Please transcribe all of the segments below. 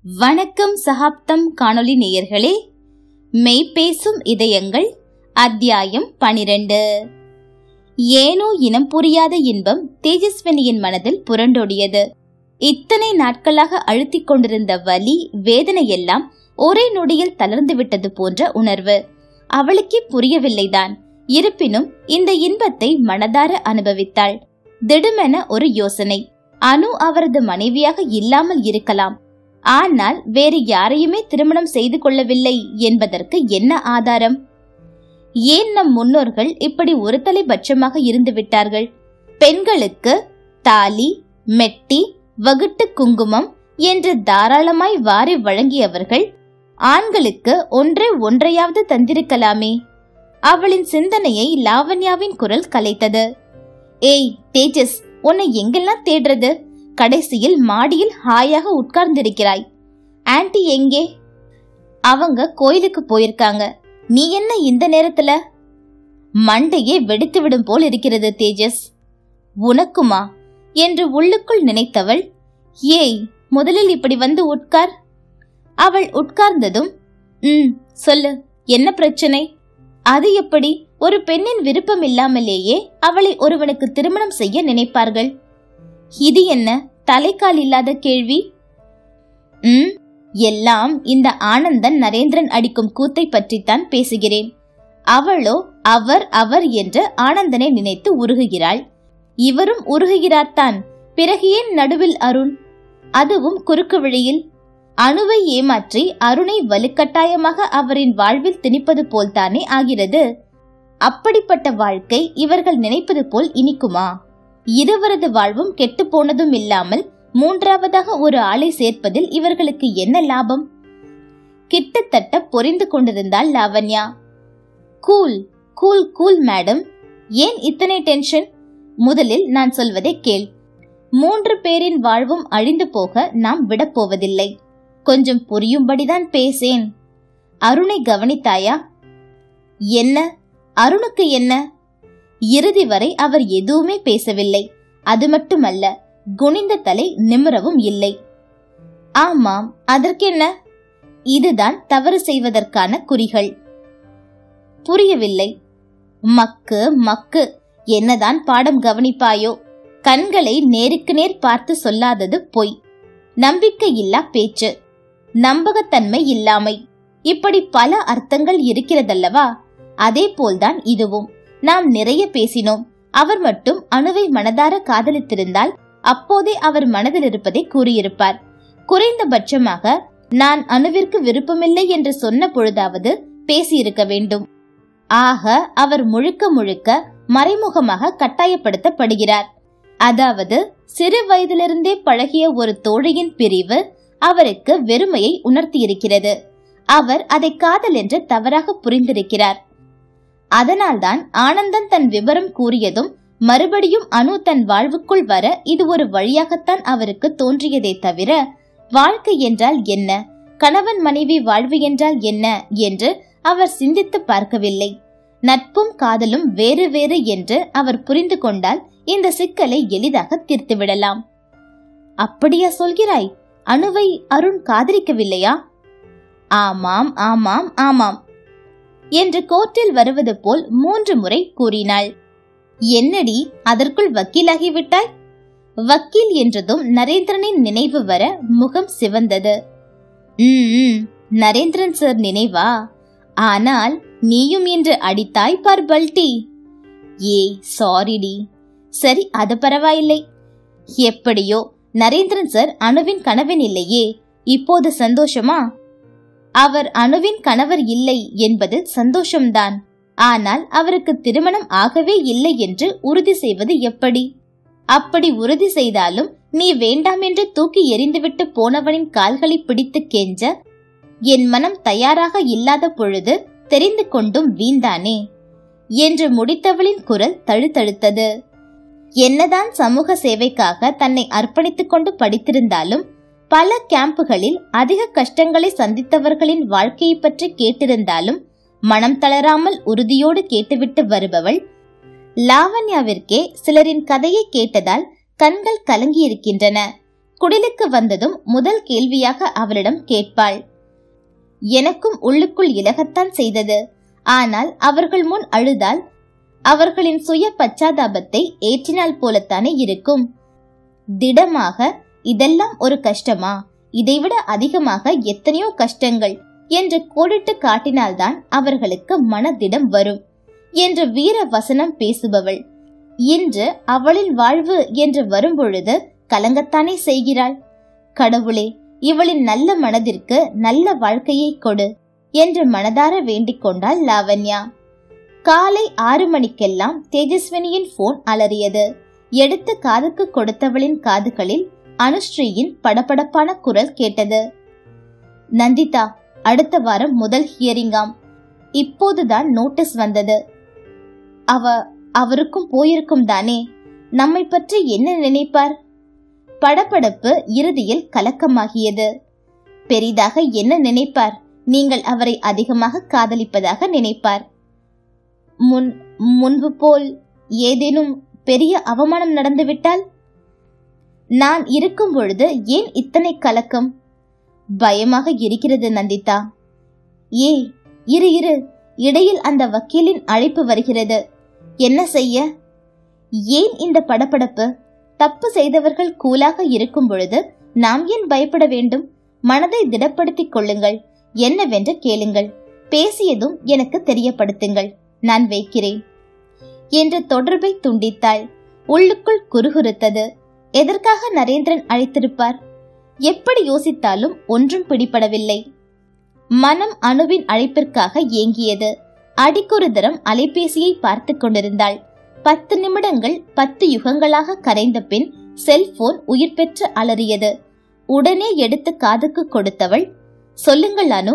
வணக்கம் சகாப்தம் காணொளி நேயர்களே மெய்பேசும் இதயங்கள் அத்தியாயம் பனிரெண்டு ஏனோ இனம் புரியாத இன்பம் தேஜஸ்வினியின் மனதில் புரண்டோடியது இத்தனை நாட்களாக அழுத்திக் கொண்டிருந்த வலி வேதனையெல்லாம் ஒரே நொடியில் தளர்ந்து விட்டது போன்ற உணர்வு அவளுக்கே புரியவில்லைதான் இருப்பினும் இந்த இன்பத்தை மனதார அனுபவித்தாள் திடுமென ஒரு யோசனை அனு அவரது மனைவியாக இல்லாமல் இருக்கலாம் ஆனால் வேறு யாரையுமே திருமணம் செய்து கொள்ளவில்லை என்பதற்கு என்ன ஆதாரம் ஏன் நம் முன்னோர்கள் இப்படி ஒரு தலைபட்சமாக இருந்து விட்டார்கள் பெண்களுக்கு தாலி மெட்டி வகுட்டு குங்குமம் என்று தாராளமாய் வாரி வழங்கியவர்கள் ஆண்களுக்கு ஒன்றே ஒன்றையாவது தந்திருக்கலாமே அவளின் சிந்தனையை லாவண்யாவின் குரல் கலைத்தது ஏய் தேஜஸ் உன்னை எங்கெல்லாம் தேடுறது கடைசியில் மாடியில் ஹாயாக உட்கார்ந்திருக்கிறாய் ஆன்ட்டி எங்கே அவங்க கோயிலுக்கு போயிருக்காங்க நீ என்ன இந்த நேரத்துல மண்டையே வெடித்து விடும் போல் இருக்கிறது தேஜஸ் உனக்குமா என்று உள்ளுக்குள் நினைத்தவள் ஏய் முதலில் இப்படி வந்து உட்கார் அவள் உட்கார்ந்ததும் ம் சொல்லு என்ன பிரச்சனை அது எப்படி ஒரு பெண்ணின் விருப்பம் இல்லாமலேயே அவளை ஒருவனுக்கு திருமணம் செய்ய நினைப்பார்கள் இது என்ன தலைக்கால் இல்லாத கேள்வி ம் எல்லாம் இந்த ஆனந்தன் நரேந்திரன் அடிக்கும் கூத்தை பற்றித்தான் பேசுகிறேன் அவளோ அவர் அவர் என்று ஆனந்தனை நினைத்து உருகுகிறாள் இவரும் உருகுகிறார்தான் பிறகு ஏன் நடுவில் அருண் அதுவும் குறுக்கு வழியில் அணுவை ஏமாற்றி அருணை வலுக்கட்டாயமாக அவரின் வாழ்வில் திணிப்பது போல்தானே ஆகிறது அப்படிப்பட்ட வாழ்க்கை இவர்கள் நினைப்பது போல் இனிக்குமா இருவரது வாழ்வும் கெட்டு போனதும் இல்லாமல் மூன்றாவதாக ஒரு ஆளை சேர்ப்பதில் இவர்களுக்கு என்ன லாபம் கிட்டத்தட்ட பொரிந்து கொண்டிருந்தாள் Lavanya cool cool cool madam ஏன் இத்தனை டென்ஷன் முதலில் நான் சொல்வதை கேள் மூன்று பேரின் வாழ்வும் அழிந்து போக நாம் விடப்போவதில்லை கொஞ்சம் புரியும்படிதான் பேசேன் அருணை கவனித்தாயா என்ன அருணுக்கு என்ன இறுதி வரை அவர் எதுவுமே பேசவில்லை அது மட்டுமல்ல குனிந்த தலை நிமிரவும் இல்லை ஆமாம் அதற்கென்ன இதுதான் தவறு செய்வதற்கான குறிகள் புரியவில்லை மக்கு மக்கு என்னதான் பாடம் கவனிப்பாயோ கண்களை நேருக்கு நேர் பார்த்து சொல்லாதது பொய் நம்பிக்கை இல்லா பேச்சு நம்பகத்தன்மை இல்லாமை இப்படி பல அர்த்தங்கள் இருக்கிறதல்லவா அதே போல்தான் இதுவும் நாம் நிறைய பேசினோம் அவர் மட்டும் அணுவை மனதார காதலித்திருந்தால் அப்போதே அவர் மனதில் இருப்பதை கூறியிருப்பார் குறைந்தபட்சமாக நான் அணுவிற்கு விருப்பமில்லை என்று சொன்ன பொழுதாவது பேசியிருக்க வேண்டும் ஆக அவர் முழுக்க முழுக்க மறைமுகமாக கட்டாயப்படுத்தப்படுகிறார் அதாவது சிறு வயதிலிருந்தே பழகிய ஒரு தோழியின் பிரிவு அவருக்கு வெறுமையை உணர்த்தியிருக்கிறது அவர் அதை காதல் என்று தவறாக புரிந்திருக்கிறார் அதனால்தான் ஆனந்தன் தன் விவரம் கூறியதும் மறுபடியும் அணு தன் வாழ்வுக்குள் வர இது ஒரு வழியாகத்தான் அவருக்கு தோன்றியதே தவிர வாழ்க்கை என்றால் என்ன கணவன் மனைவி வாழ்வு என்றால் என்ன என்று அவர் சிந்தித்து பார்க்கவில்லை நட்பும் காதலும் வேறு வேறு என்று அவர் புரிந்து கொண்டால் இந்த சிக்கலை எளிதாக தீர்த்து விடலாம் அப்படியா சொல்கிறாய் அணுவை அருண் காதலிக்கவில்லையா ஆமாம் ஆமாம் ஆமாம் என்று கோர்ட்டில் வருவது போல் மூன்று முறை கூறினாள் என்னடி அதற்குள் வக்கீலாகிவிட்டாய் வக்கீல் என்றதும் நரேந்திரனின் நினைவு வர முகம் சிவந்தது ம் நரேந்திரன் சார் நினைவா ஆனால் நீயும் இன்று அடித்தாய் பார் பல்டி ஏய் சாரிடி சரி அது பரவாயில்லை எப்படியோ நரேந்திரன் சார் அணுவின் கணவன் இல்லையே இப்போது சந்தோஷமா அவர் அணுவின் கணவர் இல்லை என்பது சந்தோஷம்தான் ஆனால் அவருக்கு திருமணம் ஆகவே இல்லை என்று உறுதி செய்வது எப்படி அப்படி உறுதி செய்தாலும் நீ வேண்டாம் என்று தூக்கி எறிந்துவிட்டு போனவனின் கால்களை பிடித்து கெஞ்ச என் மனம் தயாராக இல்லாத பொழுது தெரிந்து கொண்டும் வீந்தானே என்று முடித்தவளின் குரல் தழுத்தழுத்தது என்னதான் சமூக சேவைக்காக தன்னை அர்ப்பணித்துக் கொண்டு படித்திருந்தாலும் பல கேம்புகளில் அதிக கஷ்டங்களை சந்தித்தவர்களின் வாழ்க்கையை பற்றி கேட்டிருந்தாலும் மனம் தளராமல் உறுதியோடு கேட்டுவிட்டு வருபவள் லாவண்யாவிற்கே சிலரின் கதையை கேட்டதால் கண்கள் கலங்கியிருக்கின்றன குடிலுக்கு வந்ததும் முதல் கேள்வியாக அவளிடம் கேட்பாள் எனக்கும் உள்ளுக்குள் இலகத்தான் செய்தது ஆனால் அவர்கள் முன் அழுதால் அவர்களின் சுய பச்சாதாபத்தை ஏற்றினால் போலத்தானே இருக்கும் திடமாக இதெல்லாம் ஒரு கஷ்டமா இதைவிட அதிகமாக எத்தனையோ கஷ்டங்கள் என்று கோடிட்டு காட்டினால்தான் அவர்களுக்கு மனதிடம் வரும் என்று வீர வசனம் பேசுபவள் இன்று அவளின் வாழ்வு என்று வரும்பொழுது கலங்கத்தானே செய்கிறாள் கடவுளே இவளின் நல்ல மனதிற்கு நல்ல வாழ்க்கையை கொடு என்று மனதார வேண்டிக் கொண்டாள் லாவண்யா காலை ஆறு மணிக்கெல்லாம் தேஜஸ்வினியின் போன் அலறியது எடுத்து காதுக்கு கொடுத்தவளின் காதுகளில் அனுஸ்ரீயின் படபடப்பான குரல் கேட்டது நந்திதா அடுத்த வாரம் முதல் ஹியரிங்காம் இப்போதுதான் நோட்டீஸ் வந்தது அவ அவருக்கும் போயிருக்கும் தானே நம்மை பற்றி என்ன நினைப்பார் படபடப்பு இறுதியில் கலக்கமாகியது பெரிதாக என்ன நினைப்பார் நீங்கள் அவரை அதிகமாக காதலிப்பதாக நினைப்பார் முன் முன்பு போல் ஏதேனும் பெரிய அவமானம் நடந்துவிட்டால் நான் இருக்கும் பொழுது ஏன் இத்தனை கலக்கம் பயமாக இருக்கிறது நந்திதா ஏ இரு இரு இடையில் அந்த வக்கீலின் அழைப்பு வருகிறது என்ன செய்ய ஏன் இந்த படபடப்பு தப்பு செய்தவர்கள் கூலாக இருக்கும் பொழுது நாம் ஏன் பயப்பட வேண்டும் மனதை திடப்படுத்திக் கொள்ளுங்கள் என்னவென்று கேளுங்கள் பேசியதும் எனக்கு தெரியப்படுத்துங்கள் நான் வைக்கிறேன் என்று தொடர்பை துண்டித்தாள் உள்ளுக்குள் குறுகுறுத்தது எதற்காக நரேந்திரன் அழைத்திருப்பார் எப்படி யோசித்தாலும் ஒன்றும் பிடிபடவில்லை மனம் அணுவின் அழைப்பிற்காக ஏங்கியது அடிக்கொரு தரம் அலைபேசியை பார்த்து கொண்டிருந்தாள் பத்து நிமிடங்கள் பத்து யுகங்களாக கரைந்த பின் செல்போன் உயிர் பெற்று அலறியது உடனே எடுத்து காதுக்கு கொடுத்தவள் சொல்லுங்கள் அனு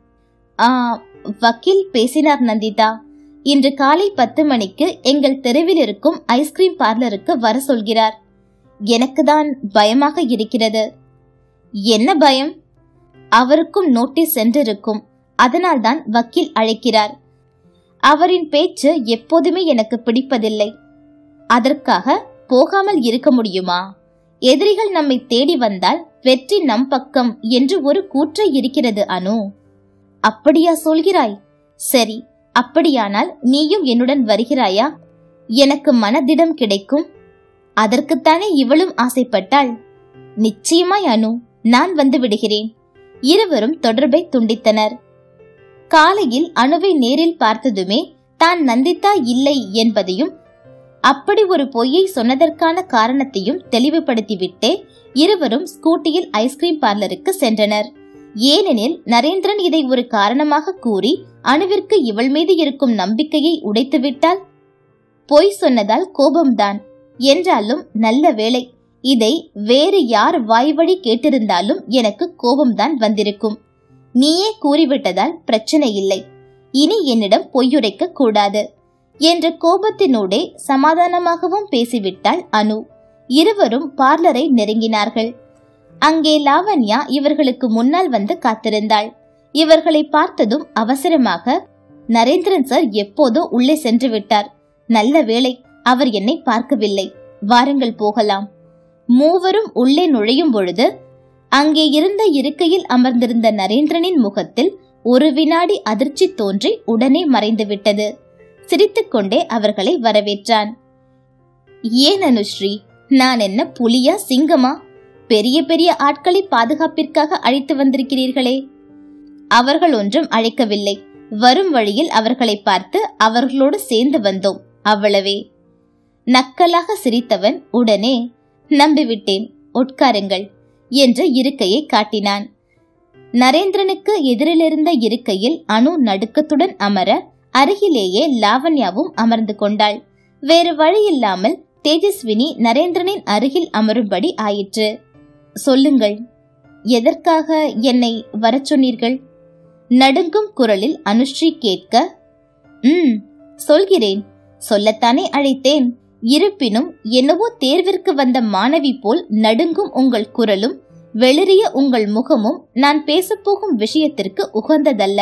ஆ வக்கீல் பேசினார் நந்திதா இன்று காலை பத்து மணிக்கு எங்கள் தெருவில் இருக்கும் ஐஸ்கிரீம் பார்லருக்கு வர சொல்கிறார் எனக்கு தான் பயமாக இருக்கிறது என்ன பயம் அவருக்கும் நோட்டீஸ் சென்றிருக்கும் அதனால்தான் வக்கீல் அழைக்கிறார் அவரின் பேச்சு எப்போதுமே எனக்கு பிடிப்பதில்லை அதற்காக போகாமல் இருக்க முடியுமா எதிரிகள் நம்மை தேடி வந்தால் வெற்றி நம் பக்கம் என்று ஒரு கூற்றை இருக்கிறது அனு அப்படியா சொல்கிறாய் சரி அப்படியானால் நீயும் என்னுடன் வருகிறாயா எனக்கு மனதிடம் கிடைக்கும் அதற்குத்தானே இவளும் ஆசைப்பட்டாள் நிச்சயமாய் அனு நான் வந்து விடுகிறேன் இருவரும் தொடர்பை துண்டித்தனர் காலையில் அணுவை நேரில் பார்த்ததுமே தான் நந்திதா இல்லை என்பதையும் அப்படி ஒரு பொய்யை சொன்னதற்கான காரணத்தையும் தெளிவுபடுத்திவிட்டே இருவரும் ஸ்கூட்டியில் ஐஸ்கிரீம் பார்லருக்கு சென்றனர் ஏனெனில் நரேந்திரன் இதை ஒரு காரணமாக கூறி அணுவிற்கு இவள் மீது இருக்கும் நம்பிக்கையை உடைத்துவிட்டால் பொய் சொன்னதால் கோபம்தான் என்றாலும் நல்ல வேளை இதை வேறு யார் வாய்வழி கேட்டிருந்தாலும் எனக்கு கோபம்தான் வந்திருக்கும் நீயே கூறிவிட்டதால் பிரச்சனை இல்லை இனி என்னிடம் பொய்யுரைக்க கூடாது என்ற கோபத்தினூடே சமாதானமாகவும் பேசிவிட்டாள் அனு இருவரும் பார்லரை நெருங்கினார்கள் அங்கே லாவண்யா இவர்களுக்கு முன்னால் வந்து காத்திருந்தாள் இவர்களை பார்த்ததும் அவசரமாக நரேந்திரன் சார் எப்போதோ உள்ளே சென்று விட்டார் நல்ல வேளை அவர் என்னை பார்க்கவில்லை வாருங்கள் போகலாம் மூவரும் உள்ளே நுழையும் பொழுது அங்கே இருந்த இருக்கையில் அமர்ந்திருந்த நரேந்திரனின் முகத்தில் ஒரு வினாடி அதிர்ச்சி தோன்றி உடனே மறைந்துவிட்டது சிரித்துக்கொண்டே அவர்களை வரவேற்றான் ஏன் அனுஸ்ரீ நான் என்ன புலியா சிங்கமா பெரிய பெரிய ஆட்களை பாதுகாப்பிற்காக அழைத்து வந்திருக்கிறீர்களே அவர்கள் ஒன்றும் அழைக்கவில்லை வரும் வழியில் அவர்களை பார்த்து அவர்களோடு சேர்ந்து வந்தோம் அவ்வளவே நக்கலாக சிரித்தவன் உடனே நம்பிவிட்டேன் உட்காருங்கள் என்ற இருக்கையை காட்டினான் நரேந்திரனுக்கு எதிரிலிருந்த இருக்கையில் அணு நடுக்கத்துடன் அமர அருகிலேயே லாவண்யாவும் அமர்ந்து கொண்டாள் வேறு வழியில்லாமல் தேஜஸ்வினி நரேந்திரனின் அருகில் அமரும்படி ஆயிற்று சொல்லுங்கள் எதற்காக என்னை வரச் சொன்னீர்கள் நடுங்கும் குரலில் அனுஸ்ரீ கேட்க ம் சொல்கிறேன் சொல்லத்தானே அழைத்தேன் இருப்பினும் என்னவோ தேர்விற்கு வந்த மாணவி போல் நடுங்கும் உங்கள் குரலும் வெளிரிய உங்கள் முகமும் நான் பேசப்போகும் விஷயத்திற்கு உகந்ததல்ல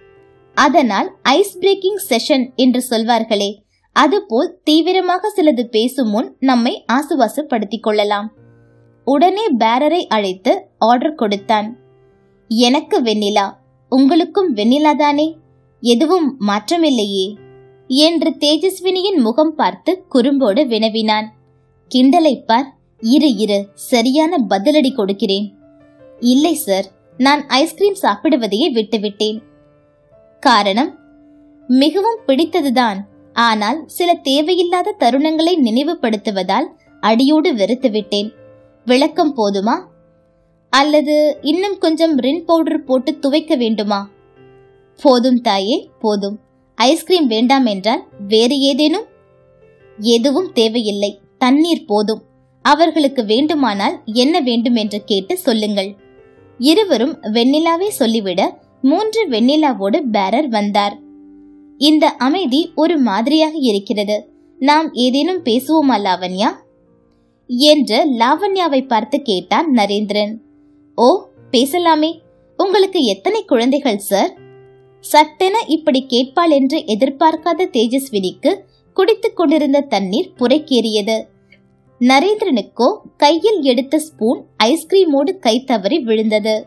அதனால் ஐஸ் பிரேக்கிங் செஷன் என்று சொல்வார்களே அதுபோல் தீவிரமாக சிலது பேசும் முன் நம்மை ஆசுவாசப்படுத்திக் கொள்ளலாம் உடனே பேரரை அழைத்து ஆர்டர் கொடுத்தான் எனக்கு வெண்ணிலா உங்களுக்கும் வெண்ணிலா தானே எதுவும் மாற்றமில்லையே என்று தேஜஸ்வினியின் முகம் பார்த்து குறும்போடு வினவினான் கிண்டலை பார் இரு இரு சரியான பதிலடி கொடுக்கிறேன் இல்லை சார் நான் ஐஸ்கிரீம் சாப்பிடுவதையே விட்டுவிட்டேன் காரணம் மிகவும் பிடித்ததுதான் ஆனால் சில தேவையில்லாத தருணங்களை நினைவுபடுத்துவதால் அடியோடு வெறுத்துவிட்டேன் விளக்கம் போதுமா அல்லது இன்னும் கொஞ்சம் ரின் பவுடர் போட்டு துவைக்க வேண்டுமா போதும் தாயே போதும் ஐஸ்கிரீம் வேண்டாம் என்றால் வேறு ஏதேனும் எதுவும் தேவையில்லை தண்ணீர் போதும் அவர்களுக்கு வேண்டுமானால் என்ன வேண்டும் என்று கேட்டு சொல்லுங்கள் இருவரும் வெண்ணிலாவை சொல்லிவிட மூன்று வெண்ணிலாவோடு பேரர் வந்தார் இந்த அமைதி ஒரு மாதிரியாக இருக்கிறது நாம் ஏதேனும் பேசுவோமா லாவண்யா என்று லாவண்யாவை பார்த்து கேட்டான் நரேந்திரன் ஓ பேசலாமே உங்களுக்கு எத்தனை குழந்தைகள் சார் சட்டென இப்படி கேட்பாள் என்று எதிர்பார்க்காத தேஜஸ்வினிக்கு குடித்துக் கொண்டிருந்த தண்ணீர் புரைக்கேறியது நரேந்திரனுக்கோ கையில் எடுத்த ஸ்பூன் ஐஸ்கிரீமோடு கை தவறி விழுந்தது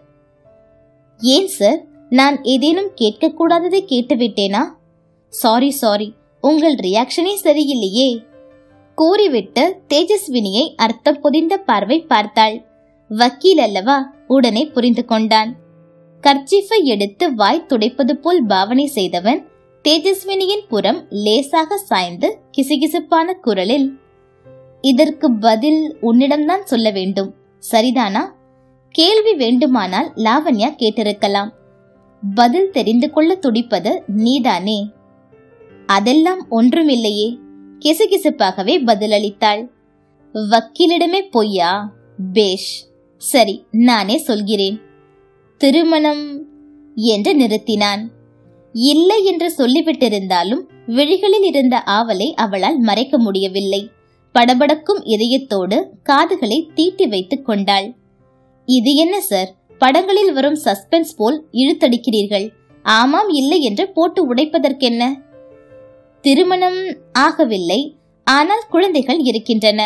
ஏன் சார் நான் ஏதேனும் கேட்கக்கூடாததை கேட்டுவிட்டேனா சாரி சாரி உங்கள் ரியாக்ஷனே சரியில்லையே கூறிவிட்டு தேஜஸ்வினியை அர்த்தம் பொதிந்த பார்வை பார்த்தாள் வக்கீல் அல்லவா உடனே புரிந்து கொண்டான் கர்ச்சிஃபை எடுத்து வாய் துடைப்பது போல் பாவனை செய்தவன் தேஜஸ்வினியின் புறம் லேசாக சாய்ந்து கிசுகிசுப்பான குரலில் இதற்கு பதில் உன்னிடம்தான் சொல்ல வேண்டும் சரிதானா கேள்வி வேண்டுமானால் லாவண்யா கேட்டிருக்கலாம் பதில் தெரிந்து கொள்ள துடிப்பது நீதானே அதெல்லாம் ஒன்றுமில்லையே கிசுகிசுப்பாகவே பதிலளித்தாள் வக்கீலிடமே பொய்யா பேஷ் சரி நானே சொல்கிறேன் திருமணம் என்று நிறுத்தினான் இல்லை என்று சொல்லிவிட்டிருந்தாலும் விழிகளில் இருந்த ஆவலை அவளால் மறைக்க முடியவில்லை படபடக்கும் இதயத்தோடு காதுகளை தீட்டி வைத்துக் கொண்டாள் இது என்ன சார் படங்களில் வரும் சஸ்பென்ஸ் போல் இழுத்தடிக்கிறீர்கள் ஆமாம் இல்லை என்று போட்டு உடைப்பதற்கென்ன திருமணம் ஆகவில்லை ஆனால் குழந்தைகள் இருக்கின்றன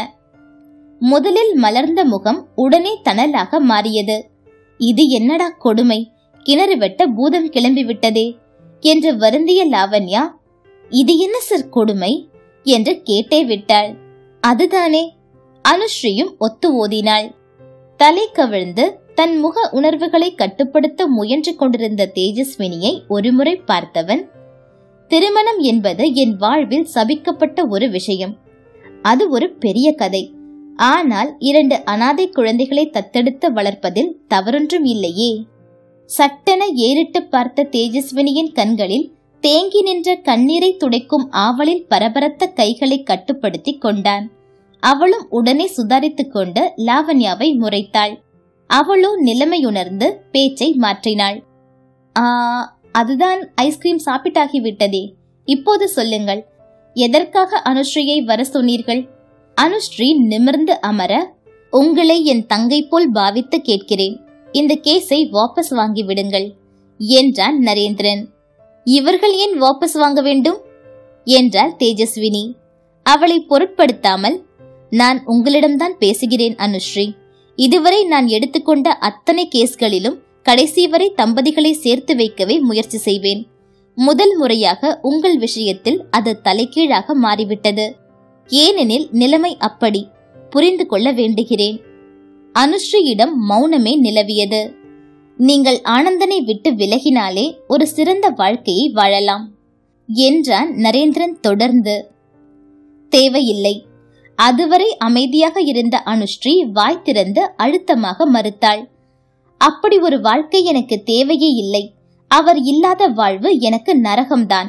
முதலில் மலர்ந்த முகம் உடனே தணலாக மாறியது இது என்னடா கொடுமை கிணறு வெட்ட பூதம் கிளம்பிவிட்டதே என்று வருந்திய லாவண்யா இது என்ன சார் கொடுமை என்று கேட்டே விட்டாள் அதுதானே அனுஸ்ரீயும் ஒத்து ஓதினாள் தலை கவிழ்ந்து தன் முக உணர்வுகளை கட்டுப்படுத்த முயன்று கொண்டிருந்த தேஜஸ்வினியை ஒருமுறை பார்த்தவன் திருமணம் என்பது என் வாழ்வில் சபிக்கப்பட்ட ஒரு விஷயம் அது ஒரு பெரிய கதை ஆனால் இரண்டு அனாதை குழந்தைகளை தத்தெடுத்து வளர்ப்பதில் தவறொன்றும் இல்லையே சட்டென ஏறிட்டு பார்த்த தேஜஸ்வினியின் கண்களில் தேங்கி நின்ற கண்ணீரை துடைக்கும் ஆவலில் பரபரத்த கைகளை கட்டுப்படுத்தி கொண்டான் அவளும் உடனே சுதாரித்துக் கொண்டு லாவண்யாவை முறைத்தாள் அவளோ நிலைமையுணர்ந்து பேச்சை மாற்றினாள் ஆ அதுதான் ஐஸ்கிரீம் சாப்பிட்டாகிவிட்டதே இப்போது சொல்லுங்கள் எதற்காக அனுஸ்ரீயை வர சொன்னீர்கள் அனுஸ்ரீ நிமிர்ந்து அமர உங்களை என் தங்கை போல் பாவித்து கேட்கிறேன் இந்த கேஸை வாபஸ் வாங்கி விடுங்கள் என்றான் நரேந்திரன் இவர்கள் ஏன் வாபஸ் வாங்க வேண்டும் என்றாள் தேஜஸ்வினி அவளை பொருட்படுத்தாமல் நான் உங்களிடம்தான் பேசுகிறேன் அனுஸ்ரீ இதுவரை நான் எடுத்துக்கொண்ட அத்தனை கேஸ்களிலும் கடைசி வரை தம்பதிகளை சேர்த்து வைக்கவே முயற்சி செய்வேன் முதல் முறையாக உங்கள் விஷயத்தில் அது தலைகீழாக மாறிவிட்டது ஏனெனில் நிலைமை அப்படி புரிந்து கொள்ள வேண்டுகிறேன் அனுஸ்ரீயிடம் மௌனமே நிலவியது நீங்கள் ஆனந்தனை விட்டு விலகினாலே ஒரு சிறந்த வாழ்க்கையை வாழலாம் என்றான் நரேந்திரன் தொடர்ந்து தேவையில்லை அதுவரை அமைதியாக இருந்த அனுஸ்ரீ வாய் திறந்து அழுத்தமாக மறுத்தாள் அப்படி ஒரு வாழ்க்கை எனக்கு தேவையே இல்லை அவர் இல்லாத வாழ்வு எனக்கு நரகம்தான்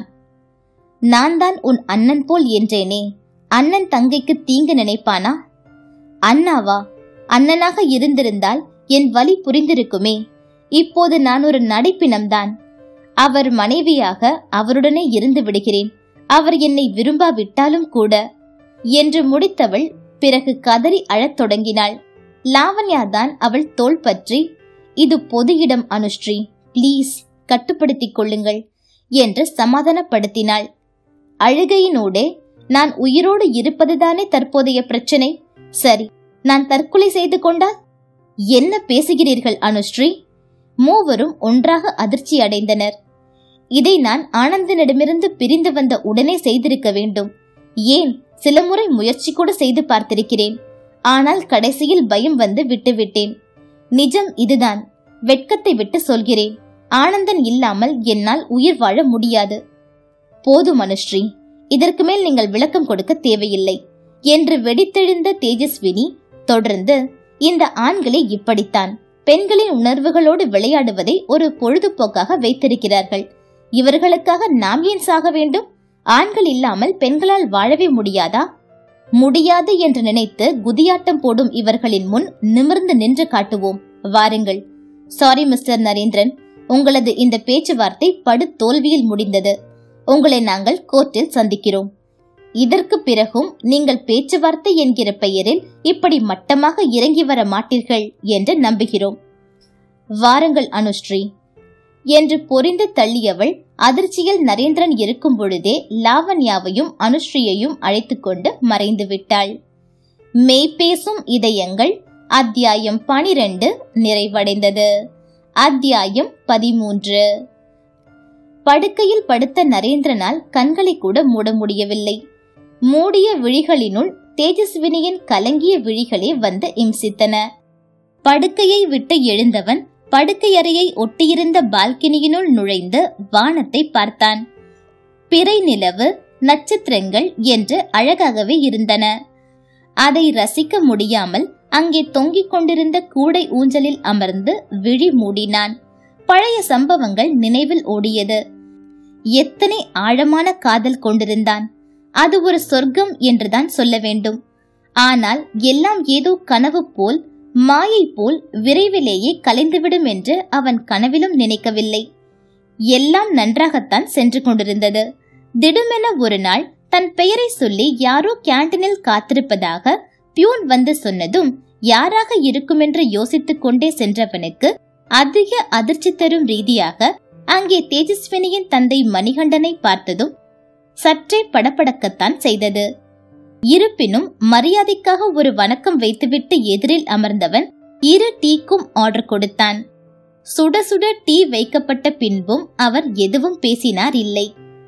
நான் தான் உன் அண்ணன் போல் என்றேனே அண்ணன் தங்கைக்கு தீங்கு நினைப்பானா அண்ணாவா அண்ணனாக இருந்திருந்தால் என் வலி புரிந்திருக்குமே இப்போது நான் ஒரு நடைப்பினம்தான் அவர் மனைவியாக அவருடனே இருந்து விடுகிறேன் அவர் என்னை விரும்பாவிட்டாலும் கூட என்று முடித்தவள் பிறகு கதறி அழத் தொடங்கினாள் லாவண்யா தான் அவள் தோள் பற்றி இது பொது இடம் அனுஸ்ரீ ப்ளீஸ் கட்டுப்படுத்திக் கொள்ளுங்கள் என்று சமாதானப்படுத்தினாள் அழுகையினூடே நான் உயிரோடு இருப்பதுதானே தற்போதைய பிரச்சனை சரி நான் தற்கொலை செய்து கொண்டால் என்ன பேசுகிறீர்கள் அனுஸ்ரீ மூவரும் ஒன்றாக அதிர்ச்சி அடைந்தனர் இதை நான் ஆனந்தனிடமிருந்து பிரிந்து வந்த உடனே செய்திருக்க வேண்டும் ஏன் சில முறை முயற்சி கூட செய்து பார்த்திருக்கிறேன் ஆனால் கடைசியில் பயம் வந்து விட்டுவிட்டேன் நிஜம் இதுதான் வெட்கத்தை விட்டு சொல்கிறேன் ஆனந்தன் இல்லாமல் என்னால் உயிர் வாழ முடியாது போதும் அனுஸ்ரீ இதற்கு மேல் நீங்கள் விளக்கம் கொடுக்க தேவையில்லை என்று வெடித்தெழுந்த தேஜஸ்வினி தொடர்ந்து இந்த ஆண்களே இப்படித்தான் பெண்களின் உணர்வுகளோடு விளையாடுவதை ஒரு பொழுதுபோக்காக வைத்திருக்கிறார்கள் இவர்களுக்காக நாம் ஏன் சாக வேண்டும் ஆண்கள் இல்லாமல் பெண்களால் வாழவே முடியாதா முடியாது என்று நினைத்து குதியாட்டம் போடும் இவர்களின் முன் நிமிர்ந்து நின்று காட்டுவோம் வாருங்கள் சாரி மிஸ்டர் நரேந்திரன் உங்களது இந்த பேச்சுவார்த்தை படு தோல்வியில் முடிந்தது உங்களை நாங்கள் கோர்ட்டில் சந்திக்கிறோம் இதற்கு பிறகும் நீங்கள் பேச்சுவார்த்தை என்கிற பெயரில் இப்படி மட்டமாக இறங்கி வர மாட்டீர்கள் என்று நம்புகிறோம் வாருங்கள் அனுஸ்ரீ என்று பொறிந்து தள்ளியவள் அதிர்ச்சியில் நரேந்திரன் இருக்கும் பொழுதே லாவண்யாவையும் அனுஸ்ரீயையும் அழைத்துக்கொண்டு மறைந்து விட்டாள் மெய்பேசும் இதயங்கள் அத்தியாயம் பனிரெண்டு நிறைவடைந்தது அத்தியாயம் பதிமூன்று படுக்கையில் படுத்த நரேந்திரனால் கண்களை கூட மூட முடியவில்லை மூடிய விழிகளினுள் தேஜஸ்வினியின் கலங்கிய விழிகளே வந்து இம்சித்தன படுக்கையை விட்டு எழுந்தவன் படுக்கை அறையை ஒட்டியிருந்த பால்கனியினுள் நுழைந்து வானத்தை பார்த்தான் பிறை நிலவு நட்சத்திரங்கள் என்று அழகாகவே இருந்தன அதை ரசிக்க முடியாமல் அங்கே தொங்கிக் கொண்டிருந்த கூடை ஊஞ்சலில் அமர்ந்து விழி மூடினான் பழைய சம்பவங்கள் நினைவில் ஓடியது எத்தனை ஆழமான காதல் கொண்டிருந்தான் அது ஒரு சொர்க்கம் என்றுதான் சொல்ல வேண்டும் ஆனால் எல்லாம் ஏதோ கனவு போல் மாயை போல் விரைவிலேயே கலைந்துவிடும் என்று அவன் கனவிலும் நினைக்கவில்லை எல்லாம் நன்றாகத்தான் சென்று கொண்டிருந்தது திடுமென ஒரு நாள் தன் பெயரை சொல்லி யாரோ கேண்டீனில் காத்திருப்பதாக பியூன் வந்து சொன்னதும் யாராக இருக்குமென்று யோசித்துக் கொண்டே சென்றவனுக்கு அதிக அதிர்ச்சி தரும் ரீதியாக அங்கே தேஜஸ்வினியின் தந்தை மணிகண்டனை பார்த்ததும் சற்றே படபடக்கத்தான் செய்தது இருப்பினும் மரியாதைக்காக ஒரு வணக்கம் வைத்துவிட்டு எதிரில் அமர்ந்தவன் இரு டீக்கும் ஆர்டர் கொடுத்தான் சுட சுட டீ வைக்கப்பட்ட பின்பும் அவர் எதுவும் பேசினார் இல்லை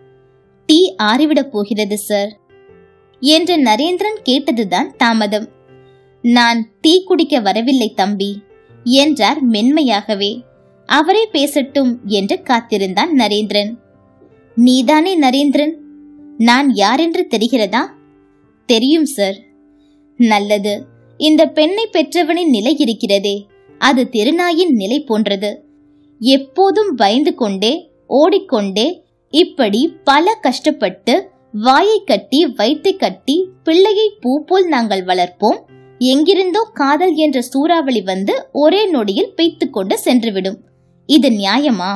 டீ ஆறிவிடப் போகிறது சார் என்று நரேந்திரன் கேட்டதுதான் தாமதம் நான் டீ குடிக்க வரவில்லை தம்பி என்றார் மென்மையாகவே அவரே பேசட்டும் என்று காத்திருந்தான் நரேந்திரன் நீதானே நரேந்திரன் நான் யாரென்று தெரிகிறதா தெரியும் சார் நல்லது இந்த பெண்ணை பெற்றவனின் நிலை இருக்கிறதே அது திருநாயின் நிலை போன்றது எப்போதும் பயந்து கொண்டே ஓடிக்கொண்டே இப்படி பல கஷ்டப்பட்டு வாயை கட்டி வயிற்றை கட்டி பிள்ளையை பூ போல் நாங்கள் வளர்ப்போம் எங்கிருந்தோ காதல் என்ற சூறாவளி வந்து ஒரே நொடியில் பெய்த்து கொண்டு சென்றுவிடும் இது நியாயமா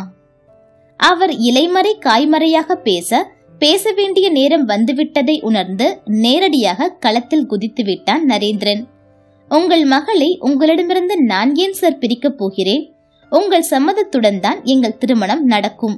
அவர் இலைமறை காய்மறையாக பேச பேச வேண்டிய நேரம் வந்துவிட்டதை உணர்ந்து நேரடியாக களத்தில் குதித்து விட்டான் நரேந்திரன் உங்கள் மகளை உங்களிடமிருந்து நான் ஏன் சார் பிரிக்கப் போகிறேன் உங்கள் சம்மதத்துடன் தான் எங்கள் திருமணம் நடக்கும்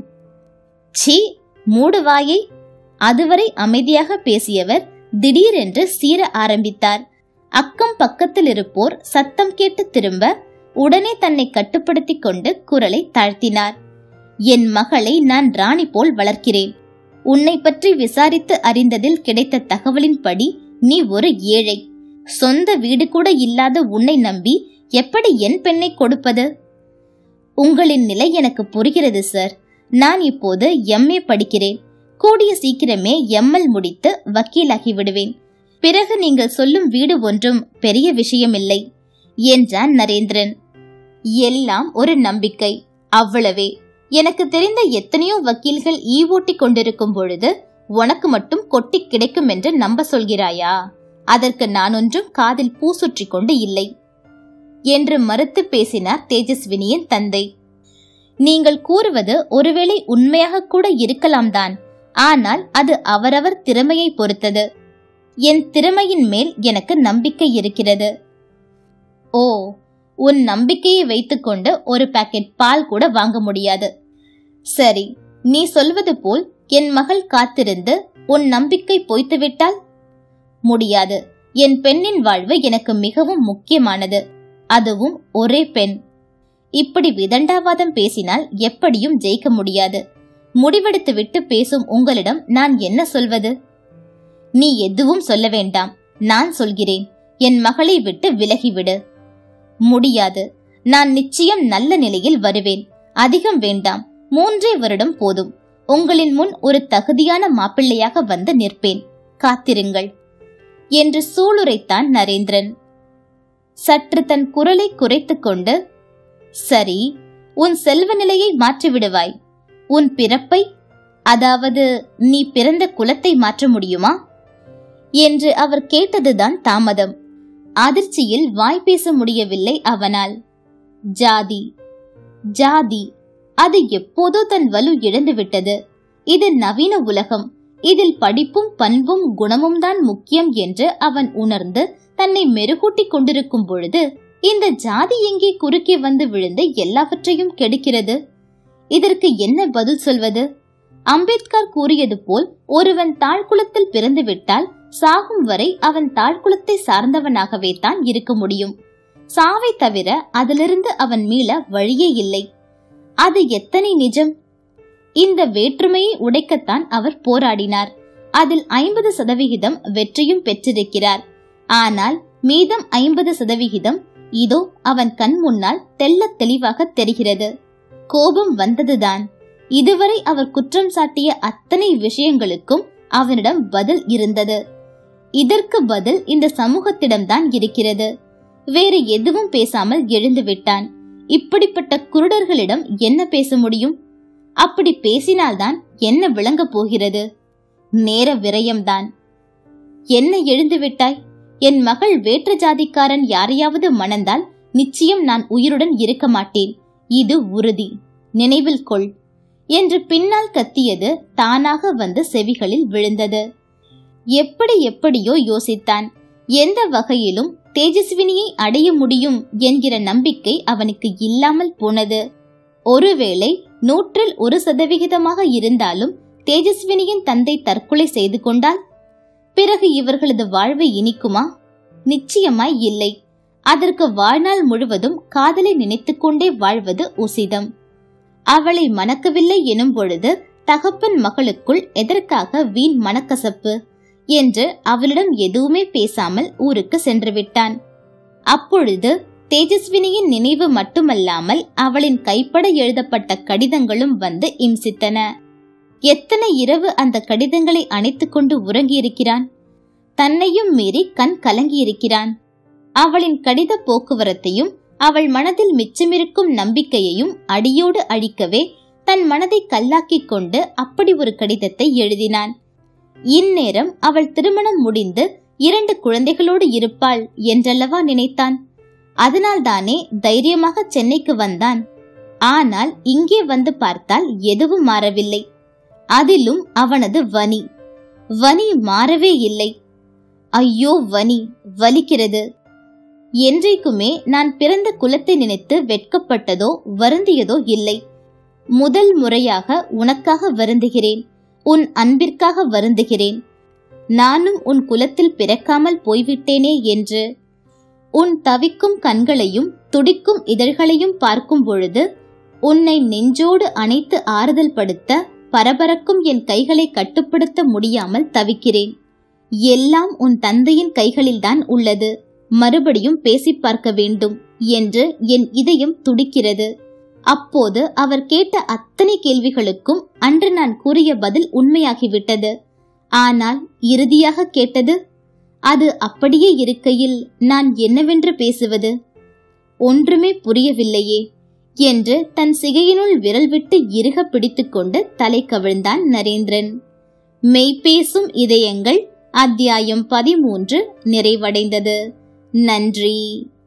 சீ மூடு வாயை அதுவரை அமைதியாக பேசியவர் திடீரென்று சீர ஆரம்பித்தார் அக்கம் பக்கத்தில் இருப்போர் சத்தம் கேட்டு திரும்ப உடனே தன்னை கட்டுப்படுத்திக் கொண்டு குரலை தாழ்த்தினார் என் மகளை நான் ராணி போல் வளர்க்கிறேன் உன்னை பற்றி விசாரித்து அறிந்ததில் கிடைத்த தகவலின்படி நீ ஒரு ஏழை சொந்த வீடு கூட இல்லாத உன்னை நம்பி எப்படி என் பெண்ணை கொடுப்பது உங்களின் நிலை எனக்கு புரிகிறது சார் நான் இப்போது எம்ஏ படிக்கிறேன் கூடிய சீக்கிரமே எம்எல் முடித்து வக்கீலாகி விடுவேன் பிறகு நீங்கள் சொல்லும் வீடு ஒன்றும் பெரிய விஷயமில்லை என்றான் நரேந்திரன் எல்லாம் ஒரு நம்பிக்கை அவ்வளவே எனக்கு தெரிந்த எத்தனையோ வக்கீல்கள் ஈவோட்டி கொண்டிருக்கும் பொழுது உனக்கு மட்டும் கொட்டி கிடைக்கும் என்று நம்ப சொல்கிறாயா அதற்கு நான் ஒன்றும் காதில் பூ சுற்றி கொண்டு இல்லை என்று மறுத்து பேசினார் தேஜஸ்வினியின் தந்தை நீங்கள் கூறுவது ஒருவேளை உண்மையாக கூட இருக்கலாம் தான் ஆனால் அது அவரவர் திறமையை பொறுத்தது என் திறமையின் மேல் எனக்கு நம்பிக்கை இருக்கிறது ஓ உன் நம்பிக்கையை வைத்துக்கொண்டு ஒரு பாக்கெட் பால் கூட வாங்க முடியாது சரி நீ சொல்வது போல் என் மகள் காத்திருந்து உன் நம்பிக்கை பொய்த்துவிட்டால் முடியாது என் பெண்ணின் வாழ்வு எனக்கு மிகவும் முக்கியமானது அதுவும் ஒரே பெண் இப்படி விதண்டாவாதம் பேசினால் எப்படியும் ஜெயிக்க முடியாது முடிவெடுத்து விட்டு பேசும் உங்களிடம் நான் என்ன சொல்வது நீ எதுவும் சொல்ல வேண்டாம் நான் சொல்கிறேன் என் மகளை விட்டு விலகிவிடு முடியாது நான் நிச்சயம் நல்ல நிலையில் வருவேன் அதிகம் வேண்டாம் மூன்றே வருடம் போதும் உங்களின் முன் ஒரு தகுதியான மாப்பிள்ளையாக வந்து நிற்பேன் காத்திருங்கள் என்று சூளுரைத்தான் நரேந்திரன் சற்று தன் குரலை குறைத்துக் கொண்டு சரி உன் செல்வ நிலையை மாற்றிவிடுவாய் உன் பிறப்பை அதாவது நீ பிறந்த குலத்தை மாற்ற முடியுமா என்று அவர் கேட்டதுதான் தாமதம் அதிர்ச்சியில் வாய் பேச முடியவில்லை அவனால் ஜாதி ஜாதி அது எப்போதோ தன் வலு இழந்து விட்டது இது நவீன உலகம் இதில் படிப்பும் பண்பும் குணமும் தான் முக்கியம் என்று அவன் உணர்ந்து தன்னை மெருகூட்டிக் கொண்டிருக்கும் பொழுது இந்த ஜாதி எங்கே குறுக்கே வந்து விழுந்து எல்லாவற்றையும் கெடுக்கிறது இதற்கு என்ன பதில் சொல்வது அம்பேத்கர் கூறியது போல் ஒருவன் தாழ்குலத்தில் பிறந்து விட்டால் சாகும் வரை அவன் தாழ்குலத்தை சார்ந்தவனாகவே தான் இருக்க முடியும் சாவை தவிர அதிலிருந்து அவன் மீள வழியே இல்லை அது எத்தனை நிஜம் இந்த வேற்றுமையை உடைக்கத்தான் அவர் போராடினார் அதில் ஐம்பது சதவிகிதம் வெற்றியும் பெற்றிருக்கிறார் ஆனால் மீதம் ஐம்பது சதவிகிதம் இதோ அவன் கண் முன்னால் தெள்ளத் தெளிவாக தெரிகிறது கோபம் வந்ததுதான் இதுவரை அவர் குற்றம் சாட்டிய அத்தனை விஷயங்களுக்கும் அவனிடம் பதில் இருந்தது இதற்கு பதில் இந்த சமூகத்திடம்தான் இருக்கிறது வேறு எதுவும் பேசாமல் எழுந்து விட்டான் இப்படிப்பட்ட குருடர்களிடம் என்ன பேச முடியும் அப்படி பேசினால்தான் என்ன விளங்கப் போகிறது நேர விரயம்தான் என்ன எழுந்து விட்டாய் என் மகள் வேற்று ஜாதிக்காரன் யாரையாவது மணந்தால் நிச்சயம் நான் உயிருடன் இருக்க மாட்டேன் இது உறுதி நினைவில் கொள் என்று பின்னால் கத்தியது தானாக வந்து செவிகளில் விழுந்தது எப்படி எப்படியோ யோசித்தான் எந்த வகையிலும் தேஜஸ்வினியை அடைய முடியும் என்கிற நம்பிக்கை அவனுக்கு இல்லாமல் போனது ஒருவேளை நூற்றில் ஒரு சதவிகிதமாக இருந்தாலும் தேஜஸ்வினியின் தந்தை தற்கொலை செய்து கொண்டால் பிறகு இவர்களது வாழ்வு இனிக்குமா நிச்சயமாய் இல்லை அதற்கு வாழ்நாள் முழுவதும் காதலை நினைத்துக்கொண்டே வாழ்வது உசிதம் அவளை மணக்கவில்லை எனும் பொழுது தகப்பன் மகளுக்குள் எதற்காக வீண் மனக்கசப்பு என்று அவளிடம் எதுவுமே பேசாமல் ஊருக்கு சென்று விட்டான் அப்பொழுது தேஜஸ்வினியின் நினைவு மட்டுமல்லாமல் அவளின் கைப்பட எழுதப்பட்ட கடிதங்களும் வந்து இம்சித்தன எத்தனை இரவு அந்த கடிதங்களை அணைத்துக் கொண்டு உறங்கியிருக்கிறான் தன்னையும் மீறி கண் கலங்கியிருக்கிறான் அவளின் கடித போக்குவரத்தையும் அவள் மனதில் மிச்சமிருக்கும் நம்பிக்கையையும் அடியோடு அழிக்கவே தன் மனதை கல்லாக்கிக் கொண்டு அப்படி ஒரு கடிதத்தை எழுதினான் இந்நேரம் அவள் திருமணம் முடிந்து இரண்டு குழந்தைகளோடு இருப்பாள் என்றல்லவா நினைத்தான் அதனால்தானே தைரியமாக சென்னைக்கு வந்தான் ஆனால் இங்கே வந்து பார்த்தால் எதுவும் மாறவில்லை அதிலும் அவனது வனி வனி மாறவே இல்லை ஐயோ வனி வலிக்கிறது என்றைக்குமே நான் பிறந்த குலத்தை நினைத்து வெட்கப்பட்டதோ வருந்தியதோ இல்லை முதல் முறையாக உனக்காக வருந்துகிறேன் உன் அன்பிற்காக வருந்துகிறேன் நானும் உன் குலத்தில் பிறக்காமல் போய்விட்டேனே என்று உன் தவிக்கும் கண்களையும் துடிக்கும் இதழ்களையும் பார்க்கும் பொழுது உன்னை நெஞ்சோடு அணைத்து ஆறுதல் படுத்த பரபரக்கும் என் கைகளை கட்டுப்படுத்த முடியாமல் தவிக்கிறேன் எல்லாம் உன் தந்தையின் கைகளில்தான் உள்ளது மறுபடியும் பேசி பார்க்க வேண்டும் என்று என் இதயம் துடிக்கிறது அப்போது அவர் கேட்ட அத்தனை கேள்விகளுக்கும் அன்று நான் கூறிய பதில் உண்மையாகிவிட்டது ஆனால் இறுதியாக கேட்டது அது அப்படியே இருக்கையில் நான் என்னவென்று பேசுவது ஒன்றுமே புரியவில்லையே என்று தன் சிகையினுள் விரல் விட்டு இறுக பிடித்துக்கொண்டு தலை கவிழ்ந்தான் நரேந்திரன் மெய்பேசும் இதயங்கள் அத்தியாயம் பதிமூன்று நிறைவடைந்தது நன்றி